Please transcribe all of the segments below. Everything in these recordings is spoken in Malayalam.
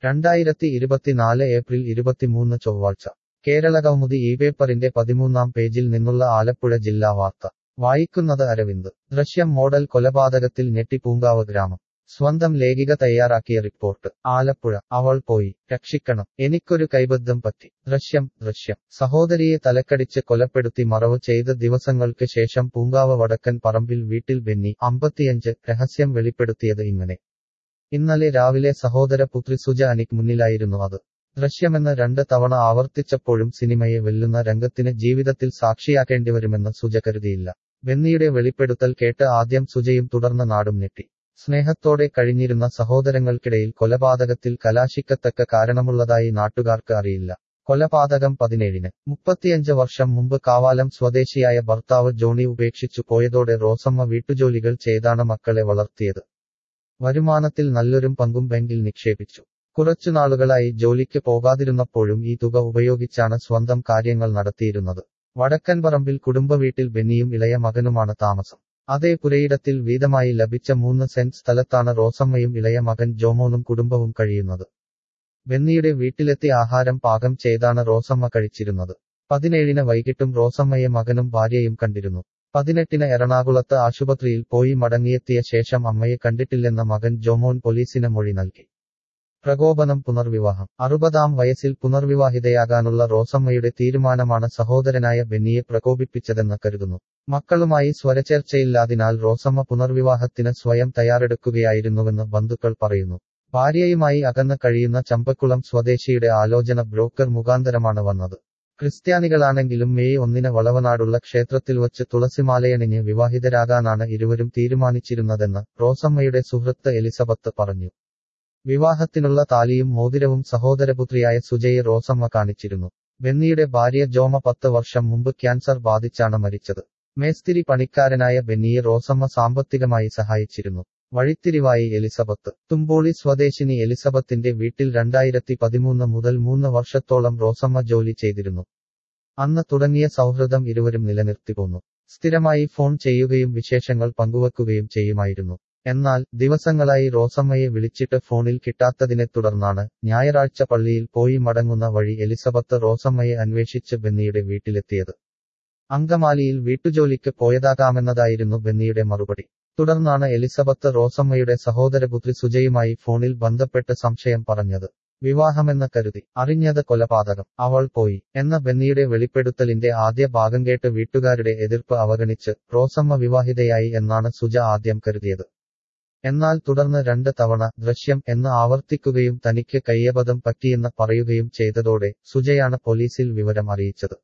രണ്ടായിരത്തി ഇരുപത്തിനാല് ഏപ്രിൽ ഇരുപത്തിമൂന്ന് ചൊവ്വാഴ്ച കേരള കൗമുദി ഈ പേപ്പറിന്റെ പതിമൂന്നാം പേജിൽ നിന്നുള്ള ആലപ്പുഴ ജില്ലാ വാർത്ത വായിക്കുന്നത് അരവിന്ദ് ദൃശ്യം മോഡൽ കൊലപാതകത്തിൽ ഞെട്ടി പൂങ്കാവ് ഗ്രാമം സ്വന്തം ലേഖിക തയ്യാറാക്കിയ റിപ്പോർട്ട് ആലപ്പുഴ അവൾ പോയി രക്ഷിക്കണം എനിക്കൊരു കൈബദ്ധം പറ്റി ദൃശ്യം ദൃശ്യം സഹോദരിയെ തലക്കടിച്ച് കൊലപ്പെടുത്തി മറവ് ചെയ്ത ദിവസങ്ങൾക്ക് ശേഷം പൂങ്കാവ് വടക്കൻ പറമ്പിൽ വീട്ടിൽ ബെന്നി അമ്പത്തിയഞ്ച് രഹസ്യം വെളിപ്പെടുത്തിയത് ഇങ്ങനെ ഇന്നലെ രാവിലെ സഹോദര പുത്രി സുജ അനിക് മുന്നിലായിരുന്നു അത് ദൃശ്യമെന്ന് രണ്ട് തവണ ആവർത്തിച്ചപ്പോഴും സിനിമയെ വെല്ലുന്ന രംഗത്തിന് ജീവിതത്തിൽ സാക്ഷിയാക്കേണ്ടിവരുമെന്ന് സുജ കരുതിയില്ല ബെന്നിയുടെ വെളിപ്പെടുത്തൽ കേട്ട് ആദ്യം സുജയും തുടർന്ന് നാടും ഞെട്ടി സ്നേഹത്തോടെ കഴിഞ്ഞിരുന്ന സഹോദരങ്ങൾക്കിടയിൽ കൊലപാതകത്തിൽ കലാശിക്കത്തക്ക കാരണമുള്ളതായി നാട്ടുകാർക്ക് അറിയില്ല കൊലപാതകം പതിനേഴിന് മുപ്പത്തിയഞ്ച് വർഷം മുമ്പ് കാവാലം സ്വദേശിയായ ഭർത്താവ് ജോണി ഉപേക്ഷിച്ചു പോയതോടെ റോസമ്മ വീട്ടുജോലികൾ ചെയ്താണ് മക്കളെ വളർത്തിയത് വരുമാനത്തിൽ നല്ലൊരു പങ്കും ബാങ്കിൽ നിക്ഷേപിച്ചു കുറച്ചുനാളുകളായി ജോലിക്ക് പോകാതിരുന്നപ്പോഴും ഈ തുക ഉപയോഗിച്ചാണ് സ്വന്തം കാര്യങ്ങൾ നടത്തിയിരുന്നത് വടക്കൻപറമ്പിൽ കുടുംബവീട്ടിൽ ബെന്നിയും ഇളയ മകനുമാണ് താമസം അതേ പുരയിടത്തിൽ വീതമായി ലഭിച്ച മൂന്ന് സെന്റ് സ്ഥലത്താണ് റോസമ്മയും ഇളയ മകൻ ജോമോനും കുടുംബവും കഴിയുന്നത് ബെന്നിയുടെ വീട്ടിലെത്തി ആഹാരം പാകം ചെയ്താണ് റോസമ്മ കഴിച്ചിരുന്നത് പതിനേഴിന് വൈകിട്ടും റോസമ്മയെ മകനും ഭാര്യയും കണ്ടിരുന്നു പതിനെട്ടിന് എറണാകുളത്ത് ആശുപത്രിയിൽ പോയി മടങ്ങിയെത്തിയ ശേഷം അമ്മയെ കണ്ടിട്ടില്ലെന്ന മകൻ ജോമോൻ പോലീസിന് മൊഴി നൽകി പ്രകോപനം പുനർവിവാഹം അറുപതാം വയസ്സിൽ പുനർവിവാഹിതയാകാനുള്ള റോസമ്മയുടെ തീരുമാനമാണ് സഹോദരനായ ബെന്നിയെ പ്രകോപിപ്പിച്ചതെന്ന് കരുതുന്നു മക്കളുമായി സ്വരചേർച്ചയില്ലാതിനാൽ റോസമ്മ പുനർവിവാഹത്തിന് സ്വയം തയ്യാറെടുക്കുകയായിരുന്നുവെന്ന് ബന്ധുക്കൾ പറയുന്നു ഭാര്യയുമായി അകന്ന് കഴിയുന്ന ചമ്പക്കുളം സ്വദേശിയുടെ ആലോചന ബ്രോക്കർ മുഖാന്തരമാണ് വന്നത് ക്രിസ്ത്യാനികളാണെങ്കിലും മെയ് ഒന്നിന് വളവനാടുള്ള ക്ഷേത്രത്തിൽ വച്ച് തുളസിമാലയണിഞ്ഞ് വിവാഹിതരാകാനാണ് ഇരുവരും തീരുമാനിച്ചിരുന്നതെന്ന് റോസമ്മയുടെ സുഹൃത്ത് എലിസബത്ത് പറഞ്ഞു വിവാഹത്തിനുള്ള താലിയും മോതിരവും സഹോദരപുത്രിയായ സുജയെ റോസമ്മ കാണിച്ചിരുന്നു ബെന്നിയുടെ ഭാര്യ ജോമ പത്ത് വർഷം മുമ്പ് ക്യാൻസർ ബാധിച്ചാണ് മരിച്ചത് മേസ്തിരി പണിക്കാരനായ ബെന്നിയെ റോസമ്മ സാമ്പത്തികമായി സഹായിച്ചിരുന്നു വഴിത്തിരിവായി എലിസബത്ത് തുമ്പോളി സ്വദേശിനി എലിസബത്തിന്റെ വീട്ടിൽ രണ്ടായിരത്തി പതിമൂന്ന് മുതൽ മൂന്ന് വർഷത്തോളം റോസമ്മ ജോലി ചെയ്തിരുന്നു അന്ന് തുടങ്ങിയ സൗഹൃദം ഇരുവരും നിലനിർത്തിപ്പോന്നു സ്ഥിരമായി ഫോൺ ചെയ്യുകയും വിശേഷങ്ങൾ പങ്കുവെക്കുകയും ചെയ്യുമായിരുന്നു എന്നാൽ ദിവസങ്ങളായി റോസമ്മയെ വിളിച്ചിട്ട് ഫോണിൽ കിട്ടാത്തതിനെ തുടർന്നാണ് ഞായറാഴ്ച പള്ളിയിൽ പോയി മടങ്ങുന്ന വഴി എലിസബത്ത് റോസമ്മയെ അന്വേഷിച്ച് ബെന്നിയുടെ വീട്ടിലെത്തിയത് അങ്കമാലിയിൽ വീട്ടുജോലിക്ക് പോയതാകാമെന്നതായിരുന്നു ബെന്നിയുടെ മറുപടി തുടർന്നാണ് എലിസബത്ത് റോസമ്മയുടെ സഹോദരപുത്രി സുജയുമായി ഫോണിൽ ബന്ധപ്പെട്ട് സംശയം പറഞ്ഞത് വിവാഹമെന്ന് കരുതി അറിഞ്ഞത് കൊലപാതകം അവൾ പോയി എന്ന ബെന്നിയുടെ വെളിപ്പെടുത്തലിന്റെ ആദ്യ ഭാഗം കേട്ട് വീട്ടുകാരുടെ എതിർപ്പ് അവഗണിച്ച് റോസമ്മ വിവാഹിതയായി എന്നാണ് സുജ ആദ്യം കരുതിയത് എന്നാൽ തുടർന്ന് രണ്ട് തവണ ദൃശ്യം എന്ന് ആവർത്തിക്കുകയും തനിക്ക് കയ്യബദ്ധം പറ്റിയെന്ന് പറയുകയും ചെയ്തതോടെ സുജയാണ് പോലീസിൽ വിവരം അറിയിച്ചത്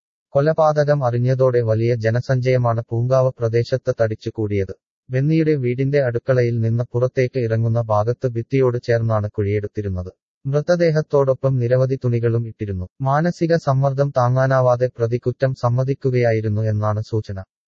കൊലപാതകം അറിഞ്ഞതോടെ വലിയ ജനസഞ്ചയമാണ് പൂങ്കാവ് പ്രദേശത്ത് തടിച്ചുകൂടിയത് ബെന്നിയുടെ വീടിന്റെ അടുക്കളയിൽ നിന്ന് പുറത്തേക്ക് ഇറങ്ങുന്ന ഭാഗത്ത് ഭിത്തിയോട് ചേർന്നാണ് കുഴിയെടുത്തിരുന്നത് മൃതദേഹത്തോടൊപ്പം നിരവധി തുണികളും ഇട്ടിരുന്നു മാനസിക സമ്മർദ്ദം താങ്ങാനാവാതെ പ്രതി കുറ്റം സമ്മതിക്കുകയായിരുന്നു എന്നാണ് സൂചന